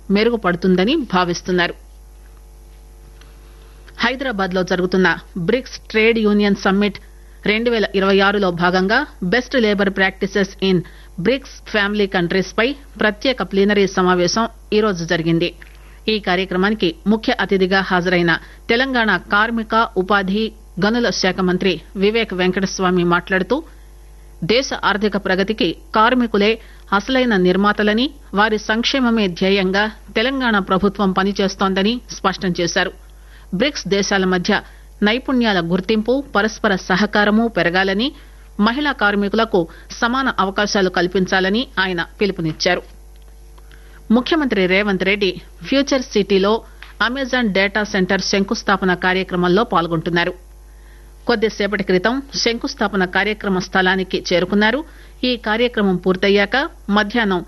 మెరుగుపడుతుందని భావిస్తున్నారు హైదరాబాద్ లో జరుగుతున్న బ్రిక్స్ ట్రేడ్ యూనియన్ సమ్మిట్ రెండు పేల ఇరవై ఆరులో భాగంగా best labour practices in BRICS family countries పై ప్రత్యేక ప్లీనరీ సమావేశం ఈరోజు జరిగింది ఈ కార్యక్రమానికి ముఖ్య అతిథిగా హాజరైన తెలంగాణ కార్మిక ఉపాధి గనుల శాఖ మంత్రి వివేక్ వెంకటస్వామి మాట్లాడుతూ దేశ ఆర్థిక ప్రగతికి కార్మికులే అసలైన నిర్మాతలని వారి సంక్షేమమే ధ్యేయంగా తెలంగాణ ప్రభుత్వం పనిచేస్తోందని స్పష్టం చేశారు బ్రిక్స్ దేశాల మధ్య నైపుణ్యాల గుర్తింపు పరస్పర సహకారము పెరగాలని మహిళా కార్మికులకు సమాన అవకాశాలు కల్పించాలని ఆయన పిలుపునిచ్చారు ముఖ్యమంత్రి రేవంత్ రెడ్డి ఫ్యూచర్ సిటీలో అమెజాన్ డేటా సెంటర్ శంకుస్థాపన కార్యక్రమంలో పాల్గొంటున్నారు కొద్దిసేపటి క్రితం శంకుస్థాపన కార్యక్రమ స్థలానికి చేరుకున్నారు ఈ కార్యక్రమం పూర్తయ్యాక మధ్యాహ్నం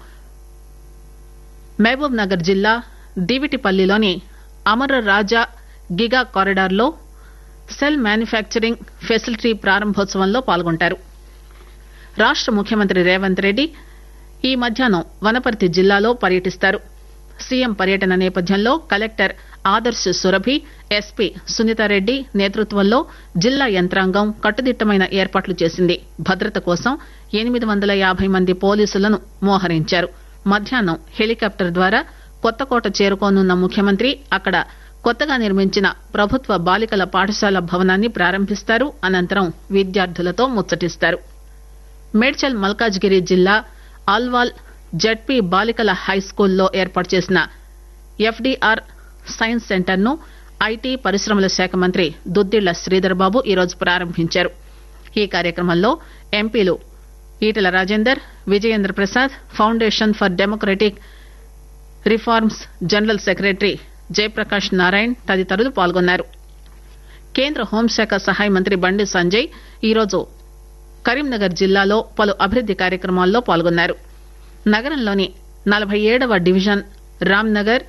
మహబూబ్ నగర్ జిల్లా దివిటిపల్లిలోని అమర రాజా గిగా కారిడార్ లో సెల్ మ్యానుఫ్యాక్చరింగ్ ఫెసిలిటీ ప్రారంభోత్సవంలో పాల్గొంటారు రాష్ట ముఖ్యమంత్రి రేవంత్ రెడ్డి ఈ మధ్యాహ్నం వనపర్తి జిల్లాలో పర్యటిస్తారు సీఎం పర్యటన నేపథ్యంలో కలెక్టర్ ఆదర్శ్ సురభి ఎస్పీ సునీతారెడ్డి నేతృత్వంలో జిల్లా యంత్రాంగం కట్టుదిట్టమైన ఏర్పాట్లు చేసింది భద్రత కోసం ఎనిమిది వందల యాభై మంది పోలీసులను మోహరించారు మధ్యాహ్నం హెలికాప్టర్ ద్వారా కొత్తకోట చేరుకోనున్న ముఖ్యమంత్రి అక్కడ కొత్తగా నిర్మించిన ప్రభుత్వ బాలికల పాఠశాల భవనాన్ని ప్రారంభిస్తారు అనంతరం విద్యార్థులతో ముచ్చటిస్తారు మేడ్చల్ మల్కాజ్గిరి జిల్లా ఆల్వాల్ జడ్పీ బాలికల హైస్కూల్లో ఏర్పాటు చేసిన ఎఫ్డీఆర్ సైన్స్ సెంటర్ ను ఐటీ పరిశ్రమల శాఖ మంత్రి దుద్దిళ్ల శ్రీధర్ బాబు ఈరోజు ప్రారంభించారు ఈ కార్యక్రమంలో ఎంపీలు Etela Rajender Vijayendra Prasad foundation for democratic reforms general secretary Jayaprakash Narayan తదితరులు పాల్గొన్నారు కేంద్ర హోంశాఖ సహాయ మంత్రి బండి సంజయ్ ఈరోజు కరీంనగర్ జిల్లాలో పలు అభివృద్ది కార్యక్రమాల్లో పాల్గొన్నారు నగరంలోని నలభై ఏడవ డివిజన్ రామ్నగర్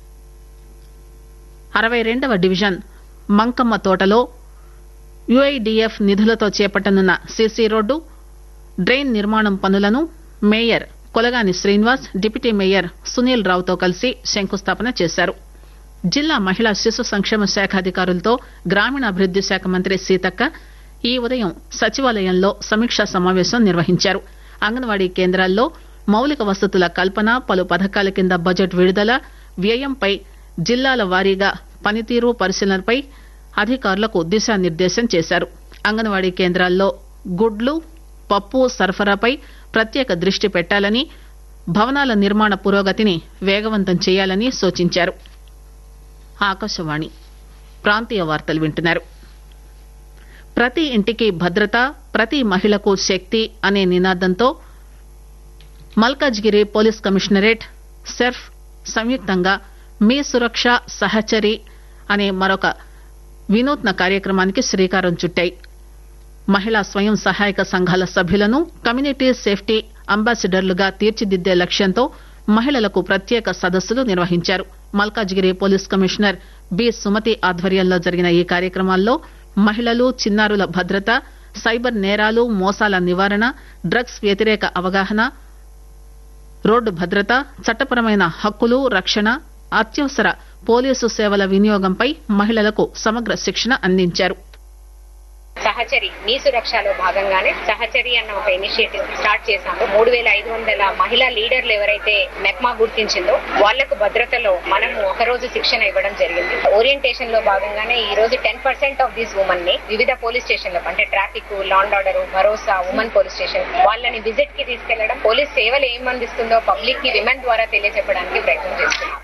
అరవై రెండవ డివిజన్ మంకమ్మ తోటలో యుఐడిఎఫ్ నిధులతో చేపట్టనున్న సీసీ రోడ్డు డ్రెయిన్ నిర్మాణం పనులను mayor Kolagani Srinivas deputy mayor Sunil రావుతో కలిసి శంకుస్థాపన చేశారు జిల్లా మహిళా శిశు సంక్షేమ శాఖ అధికారులతో గ్రామీణాభివృద్ది శాఖ మంత్రి సీతక్క ఈ ఉదయం సచివాలయంలో సమీక్షా సమావేశం నిర్వహించారు అంగన్వాడీ కేంద్రాల్లో మౌలిక వసతుల కల్పన పలు పథకాల కింద బడ్జెట్ విడుదల వ్యయంపై జిల్లాల వారీగా పనితీరు పరిశీలనపై అధికారులకు దిశానిర్దేశం చేశారు అంగన్వాడీ కేంద్రాల్లో గుడ్లు పప్పు సరఫరాపై ప్రత్యేక దృష్టి పెట్టాలని భవనాల నిర్మాణ పురోగతిని వేగవంతం చేయాలని సూచించారు ఆకాశవాణి ప్రాంతీయ వార్తలు వింటున్నారు ప్రతి ఇంటికి భద్రత ప్రతి మహిళకు శక్తి అనే నినాదంతో మల్కాజ్గిరి పోలీస్ కమిషనరేట్ సెర్ఫ్ సంయుక్తంగా మీ సురక్ష సహచరి అనే మరొక వినూత్న కార్యక్రమానికి శ్రీకారం చుట్టాయి మహిళా స్వయం సహాయక సంఘాల సభ్యులను కమ్యూనిటీ సేఫ్టీ అంబాసిడర్లుగా తీర్చిదిద్దే లక్ష్యంతో మహిళలకు ప్రత్యేక సదస్సులు నిర్వహించారు Malkajgiri police commissioner B Sumathi ఆధ్వర్యంలో జరిగిన ఈ కార్యక్రమాల్లో మహిళలు చిన్నారుల భద్రత సైబర్ నేరాలు మోసాల నివారణ డ్రగ్స్ వ్యతిరేక అవగాహన రోడ్డు భద్రత చట్టపరమైన హక్కులు రక్షణ అత్యవసర పోలీసు సేవల వినియోగంపై మహిళలకు సమగ్ర శిక్షణ అందించారు సహచరి నీ సురక్షలో భాగంగానే సహచరి అన్న ఒక ఇనిషియేటివ్ స్టార్ట్ చేశాము మూడు వేల ఐదు వందల మహిళా లీడర్లు ఎవరైతే మెప్మా గుర్తించిందో వాళ్లకు భద్రతలో మనము ఒక రోజు శిక్షణ ఇవ్వడం జరిగింది ఓరియంటేషన్ లో భాగంగానే ఈ రోజు ten percent of these women ని వివిధ పోలీస్ స్టేషన్లకు అంటే traffic law and order Bharosa women police station వాళ్ళని విజిట్ కి తీసుకెళ్లడం పోలీస్ సేవలు ఏం అందిస్తుందో పబ్లిక్ కి విమెన్ ద్వారా తెలియజెప్పడానికి ప్రయత్నం చేస్తున్నాం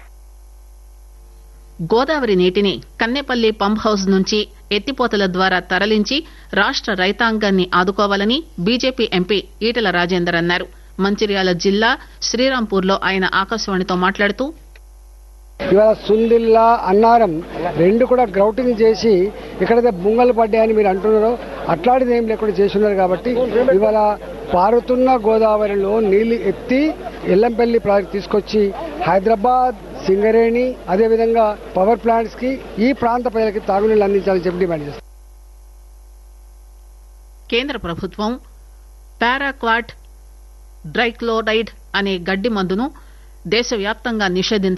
గోదావరి నీటిని కన్నెపల్లి పంప్ హౌస్ నుంచి ఎత్తిపోతల ద్వారా తరలించి రాష్ట రైతాంగాన్ని ఆదుకోవాలని బీజేపీ ఎంపీ ఈటల రాజేందర్ అన్నారు మంచిర్యాల జిల్లా శ్రీరాంపూర్లో ఆయన ఆకాశవాణితో మాట్లాడుతూ ఇవాళ సుందిల్లా అన్నారం రెండు కూడా గ్రౌటింగ్ చేసి ఎక్కడైతే బుంగలు పడ్డాయని మీరు అంటున్నారో అట్లాంటిది ఏం లేకుండా చేస్తున్నారు కాబట్టి ఇవాళ పారుతున్న గోదావరిలో నీళ్లు ఎత్తి ఎల్లంపల్లి ప్రాజెక్ట్ తీసుకొచ్చి హైదరాబాద్ సింగరేణి అదేవిధంగా పవర్ ప్లాంట్స్ కి ఈ ప్రాంత ప్రజలకి తాగునీళ్ళు అందించాలని చెప్పి డిమాండ్ చేస్తారు కేంద్ర ప్రభుత్వం పారాక్వాట్ డ్రైక్లోరైడ్ అనే గడ్డి మందును దేశవ్యాప్తంగా నిషేధించాలని